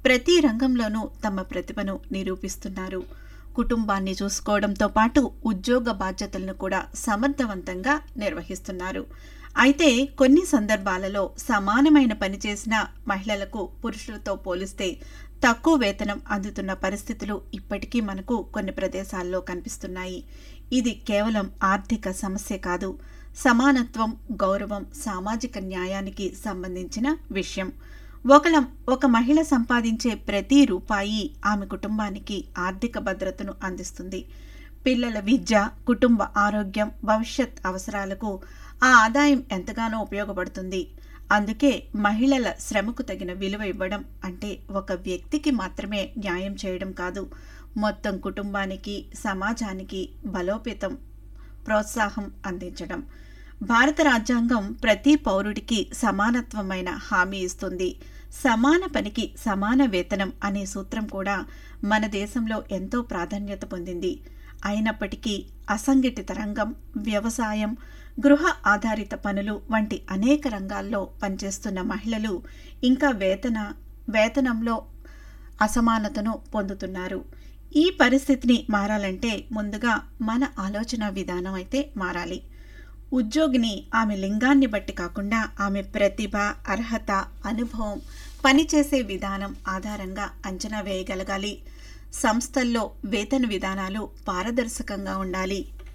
ప్రతి రంగంలోనూ తమ ప్రతిభను నిరూపిస్తున్నారు కుటుంబాన్ని చూసుకోవడంతో పాటు ఉద్యోగ బాధ్యతలను కూడా సమర్థవంతంగా నిర్వహిస్తున్నారు అయితే కొన్ని సందర్భాలలో సమానమైన పని చేసిన మహిళలకు పురుషులతో పోలిస్తే తక్కువ వేతనం అందుతున్న పరిస్థితులు ఇప్పటికీ మనకు కొన్ని ప్రదేశాల్లో కనిపిస్తున్నాయి ఇది కేవలం ఆర్థిక సమస్య కాదు సమానత్వం గౌరవం సామాజిక న్యాయానికి సంబంధించిన విషయం ఒకల ఒక మహిళ సంపాదించే ప్రతి రూపాయి ఆమె కుటుంబానికి ఆర్థిక భద్రతను అందిస్తుంది పిల్లల విద్య కుటుంబ ఆరోగ్యం భవిష్యత్ అవసరాలకు ఆ ఆదాయం ఎంతగానో ఉపయోగపడుతుంది అందుకే మహిళల శ్రమకు తగిన విలువ ఇవ్వడం అంటే ఒక వ్యక్తికి మాత్రమే న్యాయం చేయడం కాదు మొత్తం కుటుంబానికి సమాజానికి బలోపేతం ప్రోత్సాహం అందించడం భారత రాజ్యాంగం ప్రతి పౌరుడికి సమానత్వమైన హామీ ఇస్తుంది సమాన పనికి సమాన వేతనం అనే సూత్రం కూడా మన దేశంలో ఎంతో ప్రాధాన్యత పొందింది అయినప్పటికీ అసంఘటిత రంగం వ్యవసాయం గృహ ఆధారిత పనులు వంటి అనేక రంగాల్లో పనిచేస్తున్న మహిళలు ఇంకా వేతన వేతనంలో అసమానతను పొందుతున్నారు ఈ పరిస్థితిని మారాలంటే ముందుగా మన ఆలోచన విధానం అయితే మారాలి ఉద్యోగిని ఆమె లింగాన్ని బట్టి కాకుండా ఆమె ప్రతిభ అర్హత అనుభవం పనిచేసే విధానం ఆధారంగా అంచనా వేయగలగాలి సంస్థల్లో వేతన విధానాలు పారదర్శకంగా ఉండాలి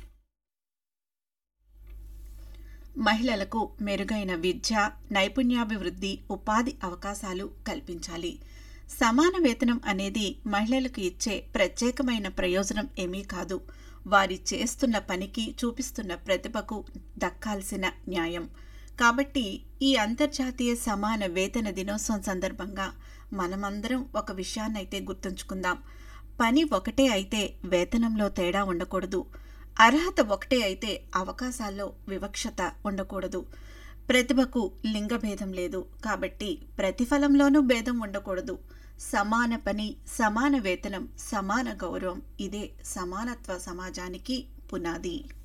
మహిళలకు మెరుగైన విద్య నైపుణ్యాభివృద్ధి ఉపాధి అవకాశాలు కల్పించాలి సమాన వేతనం అనేది మహిళలకు ఇచ్చే ప్రత్యేకమైన ప్రయోజనం ఏమీ కాదు వారి చేస్తున్న పనికి చూపిస్తున్న ప్రతిభకు దక్కాల్సిన న్యాయం కాబట్టి ఈ అంతర్జాతీయ సమాన వేతన దినోత్సవం సందర్భంగా మనమందరం ఒక విషయాన్నైతే గుర్తుంచుకుందాం పని ఒకటే అయితే వేతనంలో తేడా ఉండకూడదు అర్హత ఒకటే అయితే అవకాశాల్లో వివక్షత ఉండకూడదు ప్రతిభకు లింగ భేదం లేదు కాబట్టి ప్రతిఫలంలోనూ భేదం ఉండకూడదు సమాన పని సమాన వేతనం సమాన గౌరవం ఇదే సమానత్వ సమాజానికి పునాది